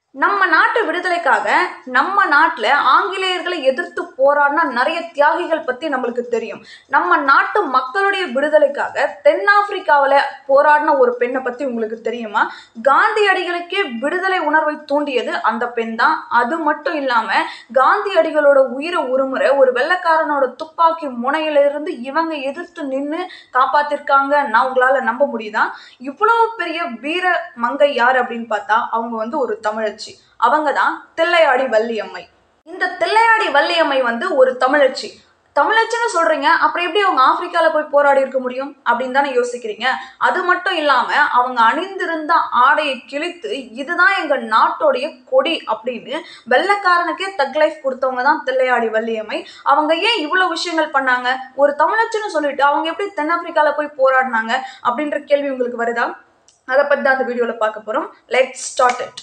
நம்ம நாட்டு விடுதலைக்காக நம்ம நாட்டில் ஆங்கிலேயர்களை எதிர்த்து போராடின நிறைய தியாகிகள் பற்றி நம்மளுக்கு தெரியும் நம்ம நாட்டு மக்களுடைய விடுதலைக்காக தென்னாப்பிரிக்காவில் போராடின ஒரு பெண்ணை பற்றி உங்களுக்கு தெரியுமா காந்தியடிகளுக்கே விடுதலை உணர்வை தூண்டியது அந்த பெண் தான் அது மட்டும் இல்லாமல் காந்தியடிகளோட உயிரை உருமுறை ஒரு வெள்ளைக்காரனோட துப்பாக்கி முனையிலிருந்து இவங்க எதிர்த்து நின்று காப்பாத்திருக்காங்க நான் உங்களால் நம்ப முடியுதா இவ்வளவு பெரிய வீர மங்கை யார் அப்படின்னு பார்த்தா அவங்க வந்து ஒரு தமிழச்சி அவங்க தான் தில்லையாடி வள்ளியம்மை இந்த தில்லையாடி வள்ளியம்மை வந்து ஒரு தமிழச்சி தமிழச்சின்னு சொல்றீங்க அப்புறம் எப்படி அவங்க ஆப்பிரிக்கால போய் போராடி இருக்க முடியும் அப்படின்னு தானே யோசிக்கிறீங்க அது மட்டும் இல்லாம அவங்க அணிந்திருந்த ஆடையை கிழித்து இதுதான் எங்க நாட்டோடைய கொடி அப்படின்னு வெள்ளைக்காரனுக்கே தக் லைஃப் கொடுத்தவங்க தான் தில்லையாடி வள்ளியம்மை அவங்க ஏன் இவ்வளவு விஷயங்கள் பண்ணாங்க ஒரு தமிழச்சின்னு சொல்லிட்டு அவங்க எப்படி தென்னாப்பிரிக்கால போய் போராடினாங்க அப்படின்ற கேள்வி உங்களுக்கு வருதா அதை பற்றி தான் அந்த வீடியோவில் பார்க்க போகிறோம் லெட் ஸ்டார்ட் இட்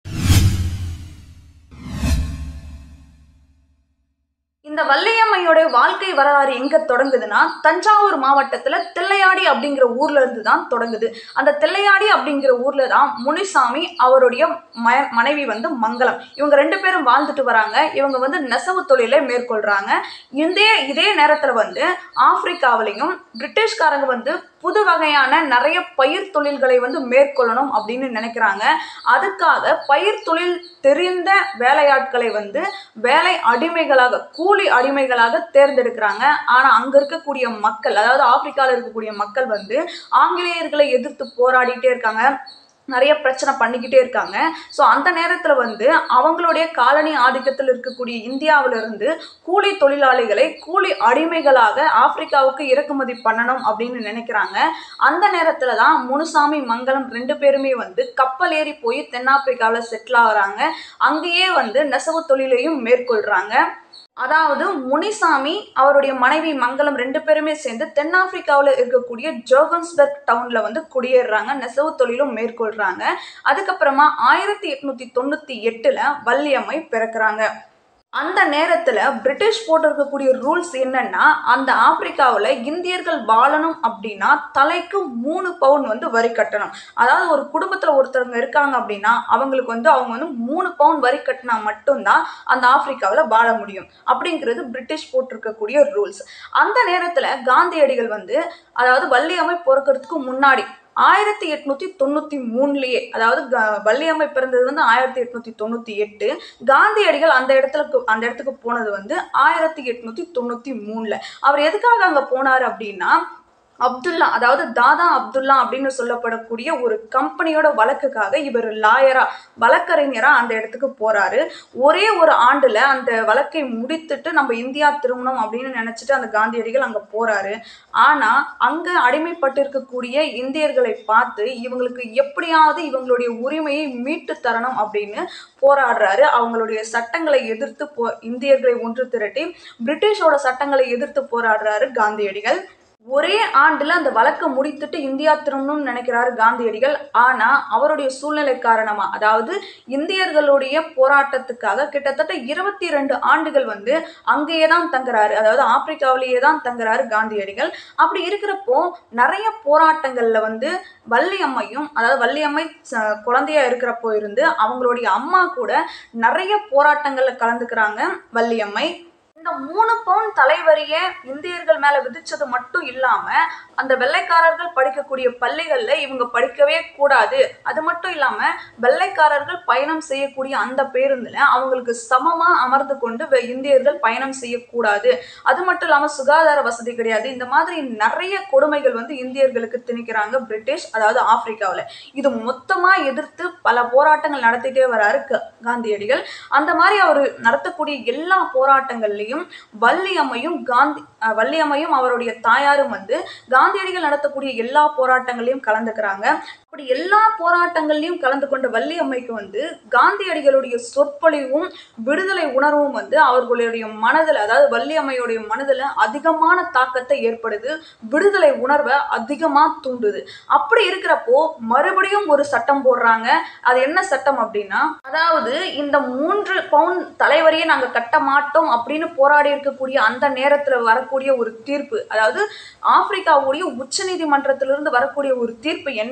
இந்த வள்ளியம்மையோட வாழ்க்கை வரலாறு எங்க தொடங்குதுன்னா தஞ்சாவூர் மாவட்டத்துல தில்லையாடி அப்படிங்கிற ஊர்ல இருந்து தான் தொடங்குது அந்த தில்லையாடி அப்படிங்கிற ஊர்ல தான் முனிசாமி அவருடைய ம மனைவி வந்து மங்களம் இவங்க ரெண்டு பேரும் வாழ்ந்துட்டு வராங்க இவங்க வந்து நெசவு தொழிலை மேற்கொள்றாங்க இதே இதே நேரத்துல வந்து ஆப்பிரிக்காவிலையும் பிரிட்டிஷ்காரங்க வந்து புது வகையான நிறைய பயிர் தொழில்களை வந்து மேற்கொள்ளணும் அப்படின்னு நினைக்கிறாங்க அதுக்காக பயிர் தொழில் தெரிந்த வேலையாட்களை வந்து வேலை அடிமைகளாக கூலி அடிமைகளாக தேர்ந்தெடுக்கிறாங்க ஆனால் அங்கே இருக்கக்கூடிய மக்கள் அதாவது ஆப்பிரிக்காவில் இருக்கக்கூடிய மக்கள் வந்து ஆங்கிலேயர்களை எதிர்த்து போராடிட்டே இருக்காங்க நிறைய பிரச்சனை பண்ணிக்கிட்டே இருக்காங்க ஸோ அந்த நேரத்தில் வந்து அவங்களுடைய காலனி ஆதிக்கத்தில் இருக்கக்கூடிய இந்தியாவிலிருந்து கூலி தொழிலாளிகளை கூலி அடிமைகளாக ஆப்பிரிக்காவுக்கு இறக்குமதி பண்ணணும் அப்படின்னு நினைக்கிறாங்க அந்த நேரத்தில் தான் முனுசாமி மங்களம் ரெண்டு பேருமே வந்து கப்பல் ஏறி போய் தென்னாப்பிரிக்காவில் செட்டில் ஆகுறாங்க அங்கேயே வந்து நெசவு தொழிலையும் மேற்கொள்கிறாங்க அதாவது முனிசாமி அவருடைய மனைவி மங்களம் ரெண்டு பேருமே சேர்ந்து தென்னாப்பிரிக்காவில் இருக்கக்கூடிய ஜோகன்ஸ்பர்க் டவுனில் வந்து குடியேறுறாங்க நெசவு தொழிலும் மேற்கொள்கிறாங்க அதுக்கப்புறமா ஆயிரத்தி எட்நூற்றி தொண்ணூற்றி எட்டில் வள்ளியம்மை பிறக்கிறாங்க அந்த நேரத்தில் பிரிட்டிஷ் போட்டிருக்கக்கூடிய ரூல்ஸ் என்னன்னா அந்த ஆப்பிரிக்காவில் இந்தியர்கள் வாழணும் அப்படின்னா தலைக்கு மூணு பவுன் வந்து வரி கட்டணும் அதாவது ஒரு குடும்பத்தில் ஒருத்தவங்க இருக்காங்க அப்படின்னா அவங்களுக்கு வந்து அவங்க வந்து மூணு பவுன் வரி கட்டினா மட்டும்தான் அந்த ஆப்பிரிக்காவில் வாழ முடியும் அப்படிங்கிறது பிரிட்டிஷ் போட்டிருக்கக்கூடிய ரூல்ஸ் அந்த நேரத்தில் காந்தியடிகள் வந்து அதாவது வள்ளியம்மை பிறக்கிறதுக்கு முன்னாடி ஆயிரத்தி எட்நூத்தி தொண்ணூத்தி மூணுலயே அதாவது க- வள்ளியம்மை பிறந்தது வந்து ஆயிரத்தி எட்நூத்தி தொண்ணூத்தி எட்டு காந்தியடிகள் அந்த இடத்துக்கு அந்த இடத்துக்கு போனது வந்து ஆயிரத்தி எட்நூத்தி தொண்ணூத்தி மூணுல அவர் எதுக்காக அங்க போனார் அப்படின்னா அப்துல்லா அதாவது தாதா அப்துல்லா அப்படின்னு சொல்லப்படக்கூடிய ஒரு கம்பெனியோட வழக்குக்காக இவர் லாயரா வழக்கறிஞரா அந்த இடத்துக்கு போறாரு ஒரே ஒரு ஆண்டுல அந்த வழக்கை முடித்துட்டு நம்ம இந்தியா திரும்பணும் அப்படின்னு நினைச்சிட்டு அந்த காந்தியடிகள் அங்க போறாரு ஆனா அங்க அடிமைப்பட்டிருக்கக்கூடிய இந்தியர்களை பார்த்து இவங்களுக்கு எப்படியாவது இவங்களுடைய உரிமையை மீட்டு தரணும் அப்படின்னு போராடுறாரு அவங்களுடைய சட்டங்களை எதிர்த்து போ இந்தியர்களை ஒன்று திரட்டி பிரிட்டிஷோட சட்டங்களை எதிர்த்து போராடுறாரு காந்தியடிகள் ஒரே ஆண்டுல அந்த வழக்கை முடித்துட்டு இந்தியா திரும்பணும்னு நினைக்கிறாரு காந்தியடிகள் ஆனா அவருடைய சூழ்நிலை காரணமா அதாவது இந்தியர்களுடைய போராட்டத்துக்காக கிட்டத்தட்ட இருபத்தி ரெண்டு ஆண்டுகள் வந்து அங்கேயே தான் தங்குறாரு அதாவது ஆப்பிரிக்காவிலேயே தான் தங்குறாரு காந்தியடிகள் அப்படி இருக்கிறப்போ நிறைய போராட்டங்கள்ல வந்து வள்ளியம்மையும் அதாவது வள்ளியம்மை ச- குழந்தையா இருக்கிறப்போ இருந்து அவங்களுடைய அம்மா கூட நிறைய போராட்டங்கள்ல கலந்துக்கிறாங்க வள்ளியம்மை இந்த மூணு பவுன் தலைவரியை இந்தியர்கள் மேல விதிச்சது மட்டும் இல்லாம அந்த வெள்ளைக்காரர்கள் படிக்கக்கூடிய பள்ளிகள்ல இவங்க படிக்கவே கூடாது அது மட்டும் இல்லாம வெள்ளைக்காரர்கள் பயணம் செய்யக்கூடிய அந்த பேருந்துல அவங்களுக்கு சமமா அமர்ந்து கொண்டு வெ- இந்தியர்கள் பயணம் செய்யக்கூடாது அது மட்டும் இல்லாம சுகாதார வசதி கிடையாது இந்த மாதிரி நிறைய கொடுமைகள் வந்து இந்தியர்களுக்கு திணிக்கிறாங்க பிரிட்டிஷ் அதாவது ஆப்பிரிக்காவில் இது மொத்தமா எதிர்த்து பல போராட்டங்கள் நடத்திட்டே வராரு க- காந்தியடிகள் அந்த மாதிரி அவர் நடத்தக்கூடிய எல்லா போராட்டங்கள்லையும் வள்ளியம்மையும் காந்தி அஹ், வள்ளியம்மையும் அவருடைய தாயாரும் வந்து காந்தியடிகள் நடத்தக்கூடிய எல்லா போராட்டங்களையும் கலந்துக்கிறாங்க அப்படி எல்லா போராட்டங்கள்லையும் கலந்து கொண்ட வள்ளியம்மைக்கு வந்து காந்தியடிகளுடைய சொற்பொழிவும் விடுதலை உணர்வும் வந்து அவர்களுடைய மனதில் அதாவது வள்ளியம்மையுடைய மனதில் அதிகமான தாக்கத்தை ஏற்படுது விடுதலை உணர்வை அதிகமாக தூண்டுது அப்படி இருக்கிறப்போ மறுபடியும் ஒரு சட்டம் போடுறாங்க அது என்ன சட்டம் அப்படின்னா அதாவது இந்த மூன்று பவுன் தலைவரையே நாங்கள் கட்ட மாட்டோம் அப்படின்னு போராடி இருக்கக்கூடிய அந்த நேரத்தில் வரக்கூடிய ஒரு தீர்ப்பு அதாவது ஆப்பிரிக்காவுடைய உச்சநீதிமன்றத்திலிருந்து வரக்கூடிய ஒரு தீர்ப்பு என்னன்னா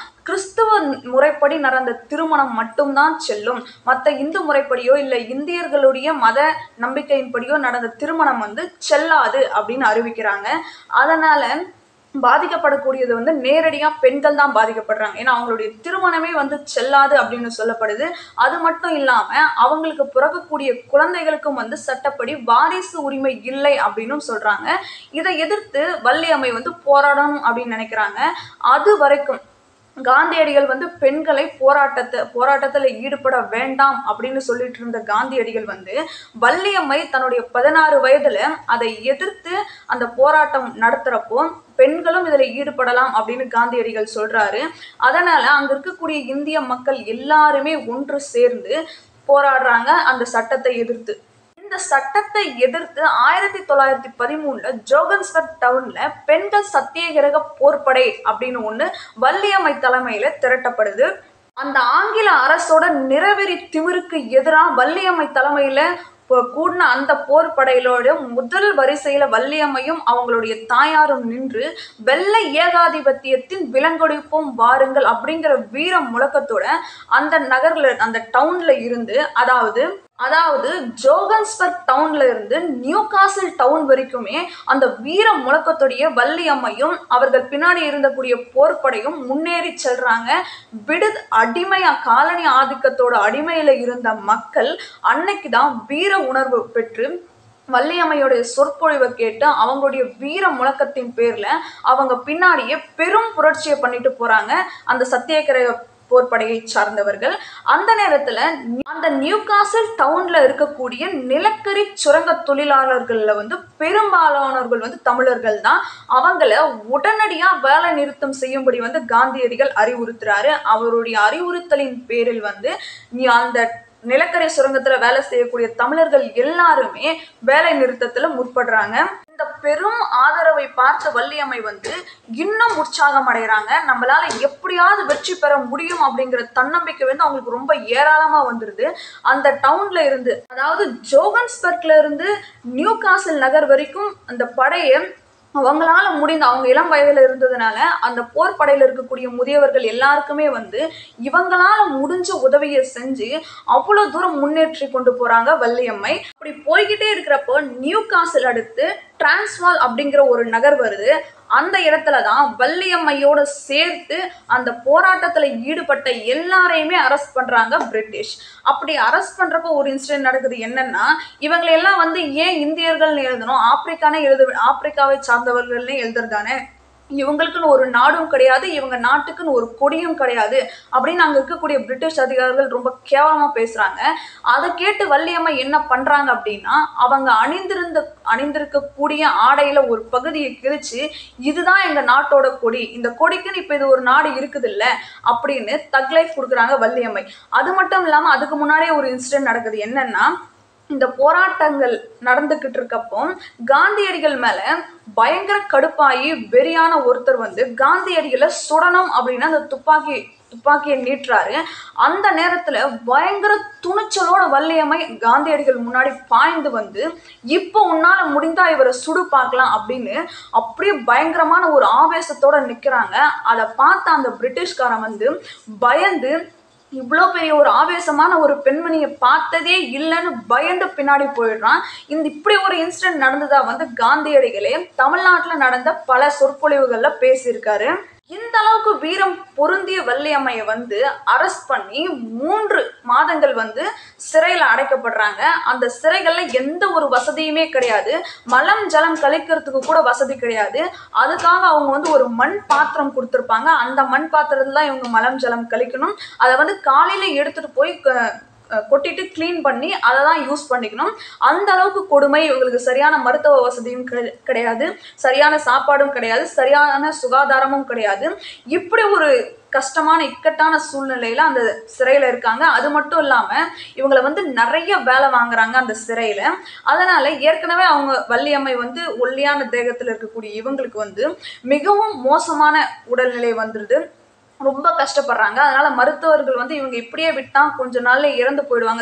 கிறிஸ்துவ முறைப்படி நடந்த திருமணம் மட்டும்தான் செல்லும் மற்ற இந்து முறைப்படியோ இல்லை இந்தியர்களுடைய மத நம்பிக்கையின்படியோ நடந்த திருமணம் வந்து செல்லாது அப்படின்னு அறிவிக்கிறாங்க அதனால பாதிக்கப்படக்கூடியது வந்து நேரடியாக பெண்கள் தான் பாதிக்கப்படுறாங்க ஏன்னா அவங்களுடைய திருமணமே வந்து செல்லாது அப்படின்னு சொல்லப்படுது அது மட்டும் இல்லாமல் அவங்களுக்கு பிறக்கக்கூடிய குழந்தைகளுக்கும் வந்து சட்டப்படி வாரிசு உரிமை இல்லை அப்படின்னும் சொல்கிறாங்க இதை எதிர்த்து வள்ளியம்மை வந்து போராடணும் அப்படின்னு நினைக்கிறாங்க அது வரைக்கும் காந்தியடிகள் வந்து பெண்களை போராட்டத்தை போராட்டத்தில் ஈடுபட வேண்டாம் அப்படின்னு சொல்லிட்டு இருந்த காந்தியடிகள் வந்து வள்ளியம்மை தன்னுடைய பதினாறு வயதுல அதை எதிர்த்து அந்த போராட்டம் நடத்துறப்போ பெண்களும் இதில் ஈடுபடலாம் அப்படின்னு காந்தியடிகள் சொல்றாரு அதனால அங்க இருக்கக்கூடிய இந்திய மக்கள் எல்லாருமே ஒன்று சேர்ந்து போராடுறாங்க அந்த சட்டத்தை எதிர்த்து இந்த சட்டத்தை எதிர்த்து ஆயிரத்தி தொள்ளாயிரத்தி பதிமூணுல ஜோகன்ஸ்பர்க் டவுன்ல பெண்கள் சத்தியகிரக போர்ப்படை அப்படின்னு ஒண்ணு வள்ளியம்மை தலைமையில திரட்டப்படுது அந்த ஆங்கில அரசோட நிறவெறி திமிருக்கு எதிராக வள்ளியம்மை தலைமையில இப்போ கூடின அந்த போர் படையிலோட முதல் வரிசையில வள்ளியம்மையும் அவங்களுடைய தாயாரும் நின்று வெள்ளை ஏகாதிபத்தியத்தின் விலங்கொடிப்போம் வாருங்கள் அப்படிங்கிற வீர முழக்கத்தோட அந்த நகர்ல அந்த டவுன்ல இருந்து அதாவது அதாவது ஜோகன்ஸ்பர்க் டவுன்ல இருந்து நியூ காசில் டவுன் வரைக்குமே அந்த வீர முழக்கத்துடைய வள்ளியம்மையும் அவர்கள் பின்னாடி இருந்தக்கூடிய போர்ப்படையும் முன்னேறி செல்றாங்க விடு அடிமையா காலனி ஆதிக்கத்தோட அடிமையில இருந்த மக்கள் அன்னைக்கு தான் வீர உணர்வு பெற்று வள்ளியம்மையோடைய சொற்பொழிவை கேட்டு அவங்களுடைய வீர முழக்கத்தின் பேர்ல அவங்க பின்னாடியே பெரும் புரட்சியை பண்ணிட்டு போறாங்க அந்த சத்தியாகிரக போர்ப்படையை சார்ந்தவர்கள் அந்த நேரத்துல அந்த நியூ காசல் டவுன்ல இருக்கக்கூடிய நிலக்கரி சுரங்க தொழிலாளர்கள்ல வந்து பெரும்பாலானவர்கள் வந்து தமிழர்கள் தான் அவங்கள உடனடியா வேலை நிறுத்தம் செய்யும்படி வந்து காந்தியடிகள் அறிவுறுத்துறாரு அவருடைய அறிவுறுத்தலின் பேரில் வந்து நீ அந்த நிலக்கரி சுரங்கத்துல வேலை செய்யக்கூடிய தமிழர்கள் எல்லாருமே வேலை நிறுத்தத்துல முற்படுறாங்க இந்த பெரும் ஆதரவை பார்த்த வள்ளியம்மை வந்து இன்னும் உற்சாகம் அடைகிறாங்க நம்மளால எப்படியாவது வெற்றி பெற முடியும் அப்படிங்கிற தன்னம்பிக்கை வந்து அவங்களுக்கு ரொம்ப ஏராளமா வந்துருது அந்த டவுன்ல இருந்து அதாவது ஜோகன்ஸ்பர்க்ல இருந்து நியூ காசல் நகர் வரைக்கும் அந்த படையை அவங்களால முடிந்த அவங்க இளம் வயதுல இருந்ததுனால அந்த போர் படையில இருக்கக்கூடிய முதியவர்கள் எல்லாருக்குமே வந்து இவங்களால முடிஞ்ச உதவியை செஞ்சு அவ்வளவு தூரம் முன்னேற்றி கொண்டு போறாங்க வள்ளியம்மை அப்படி போய்கிட்டே இருக்கிறப்போ நியூ காசில் அடுத்து டிரான்ஸ்வால் அப்படிங்கிற ஒரு நகர் வருது அந்த இடத்துல தான் வள்ளியம்மையோட சேர்த்து அந்த போராட்டத்தில் ஈடுபட்ட எல்லாரையுமே அரெஸ்ட் பண்ணுறாங்க பிரிட்டிஷ் அப்படி அரெஸ்ட் பண்ணுறப்போ ஒரு இன்சிடென்ட் நடக்குது என்னன்னா இவங்களெல்லாம் வந்து ஏன் இந்தியர்கள்னு எழுதணும் ஆப்பிரிக்கானே எழுத ஆப்பிரிக்காவை சார்ந்தவர்கள்னு எழுதுறதானே இவங்களுக்குன்னு ஒரு நாடும் கிடையாது இவங்க நாட்டுக்குன்னு ஒரு கொடியும் கிடையாது அப்படின்னு அங்கே இருக்கக்கூடிய பிரிட்டிஷ் அதிகாரிகள் ரொம்ப கேவலமாக பேசுகிறாங்க அதை கேட்டு வள்ளியம்மை என்ன பண்ணுறாங்க அப்படின்னா அவங்க அணிந்திருந்த அணிந்திருக்கக்கூடிய ஆடையில் ஒரு பகுதியை கிழிச்சு இதுதான் எங்கள் நாட்டோட கொடி இந்த கொடிக்குன்னு இப்போ இது ஒரு நாடு இருக்குது இல்லை அப்படின்னு தக் லைஃப் கொடுக்குறாங்க வள்ளியம்மை அது மட்டும் இல்லாமல் அதுக்கு முன்னாடியே ஒரு இன்சிடென்ட் நடக்குது என்னன்னா இந்த போராட்டங்கள் நடந்துக்கிட்டு இருக்கப்போ காந்தியடிகள் மேல பயங்கர கடுப்பாகி வெறியான ஒருத்தர் வந்து காந்தியடிகளை சுடணும் அப்படின்னு அந்த துப்பாக்கி துப்பாக்கியை நீட்டுறாரு அந்த நேரத்துல பயங்கர துணிச்சலோட வள்ளியம்மை காந்தியடிகள் முன்னாடி பாய்ந்து வந்து இப்போ உன்னால முடிந்தா இவரை சுடு பார்க்கலாம் அப்படின்னு அப்படியே பயங்கரமான ஒரு ஆவேசத்தோட நிக்கிறாங்க அதை பார்த்த அந்த பிரிட்டிஷ்காரன் வந்து பயந்து இவ்வளோ பெரிய ஒரு ஆவேசமான ஒரு பெண்மணியை பார்த்ததே இல்லைன்னு பயந்து பின்னாடி போயிடுறான் இந்த இப்படி ஒரு இன்சிடென்ட் நடந்ததா வந்து காந்தியடிகளே தமிழ்நாட்டில் நடந்த பல சொற்பொழிவுகளில் பேசியிருக்காரு இந்த அளவுக்கு வீரம் பொருந்திய வள்ளியம்மையை வந்து அரெஸ்ட் பண்ணி மூன்று மாதங்கள் வந்து சிறையில் அடைக்கப்படுறாங்க அந்த சிறைகளில் எந்த ஒரு வசதியுமே கிடையாது மலம் ஜலம் கழிக்கிறதுக்கு கூட வசதி கிடையாது அதுக்காக அவங்க வந்து ஒரு மண் பாத்திரம் கொடுத்துருப்பாங்க அந்த மண் பாத்திரத்துல தான் இவங்க மலம் ஜலம் கழிக்கணும் அதை வந்து காலையில் எடுத்துகிட்டு போய் க- அஹ் கொட்டிட்டு க்ளீன் பண்ணி அதை தான் யூஸ் பண்ணிக்கணும் அந்த அளவுக்கு கொடுமை இவங்களுக்கு சரியான மருத்துவ வசதியும் கிடை- கிடையாது சரியான சாப்பாடும் கிடையாது சரியான சுகாதாரமும் கிடையாது இப்படி ஒரு கஷ்டமான இக்கட்டான சூழ்நிலையில அந்த சிறையில இருக்காங்க அது மட்டும் இல்லாம இவங்களை வந்து நிறைய வேலை வாங்குறாங்க அந்த சிறையில அதனால ஏற்கனவே அவங்க வள்ளியம்மை வந்து ஒல்லியான தேகத்துல இருக்கக்கூடிய இவங்களுக்கு வந்து மிகவும் மோசமான உடல்நிலை வந்துடுது ரொம்ப கஷ்டப்படுறாங்க அதனால மருத்துவர்கள் வந்து இவங்க இப்படியே விட்டா கொஞ்ச நாள்ல இறந்து போயிடுவாங்க ச- இப்படி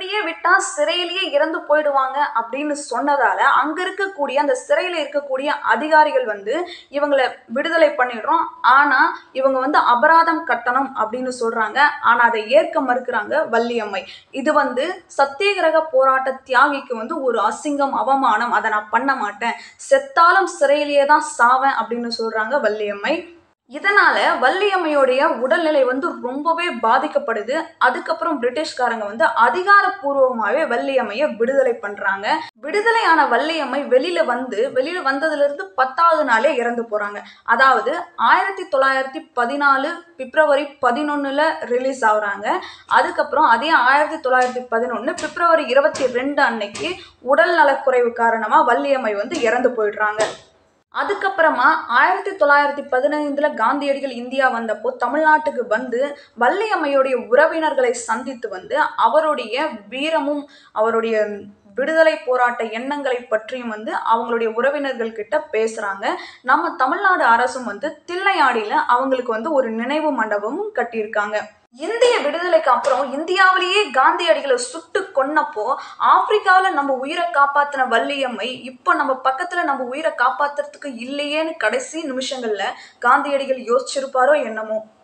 இப்படியே விட்டா சிறையிலேயே இறந்து போயிடுவாங்க அப்படின்னு சொன்னதால அங்க இருக்கக்கூடிய அந்த சிறையில இருக்கக்கூடிய அதிகாரிகள் வந்து இவங்களை விடுதலை பண்ணிடுறோம் ஆனா இவங்க வந்து அபராதம் கட்டணும் அப்படின்னு சொல்றாங்க ஆனா அதை ஏற்க மறுக்கிறாங்க வள்ளியம்மை இது வந்து சத்தியகிரக போராட்ட தியாகிக்கு வந்து ஒரு அசிங்கம் அவமானம் அதை நான் பண்ண மாட்டேன் செத்தாலும் சிறையிலேயே தான் சாவேன் அப்படின்னு சொல்றாங்க வள்ளியம்மை இதனால வள்ளியம்மையுடைய உடல்நிலை வந்து ரொம்பவே பாதிக்கப்படுது அதுக்கப்புறம் பிரிட்டிஷ்காரங்க வந்து அதிகாரப்பூர்வமாகவே வள்ளியம்மையை விடுதலை பண்றாங்க விடுதலையான வள்ளியம்மை வெளியில வந்து வெளியில வந்ததுல இருந்து பத்தாவது நாளே இறந்து போறாங்க அதாவது ஆயிரத்தி தொள்ளாயிரத்தி பதினாலு பிப்ரவரி பதினொன்னுல ரிலீஸ் ஆகுறாங்க அதுக்கப்புறம் அதே ஆயிரத்தி தொள்ளாயிரத்தி பதினொன்று பிப்ரவரி இருபத்தி ரெண்டு அன்னைக்கு உடல் நலக்குறைவு காரணமா வள்ளியம்மை வந்து இறந்து போயிடுறாங்க அதுக்கப்புறமா ஆயிரத்தி தொள்ளாயிரத்தி பதினைந்துல காந்தியடிகள் இந்தியா வந்தப்போ தமிழ்நாட்டுக்கு வந்து வள்ளியம்மையுடைய உறவினர்களை சந்தித்து வந்து அவருடைய வீரமும் அவருடைய விடுதலை போராட்ட எண்ணங்களை பற்றியும் வந்து அவங்களுடைய உறவினர்கள் கிட்ட பேசுறாங்க நம்ம தமிழ்நாடு அரசும் வந்து தில்லையாடியில அவங்களுக்கு வந்து ஒரு நினைவு மண்டபமும் கட்டியிருக்காங்க இந்திய விடுதலைக்கு அப்புறம் இந்தியாவிலேயே காந்தியடிகளை சுட்டு கொன்னப்போ ஆப்பிரிக்காவில் நம்ம உயிரை காப்பாத்தின வள்ளியம்மை இப்போ நம்ம பக்கத்துல நம்ம உயிரை காப்பாத்துறதுக்கு இல்லையேன்னு கடைசி நிமிஷங்கள்ல காந்தியடிகள் யோசிச்சிருப்பாரோ என்னமோ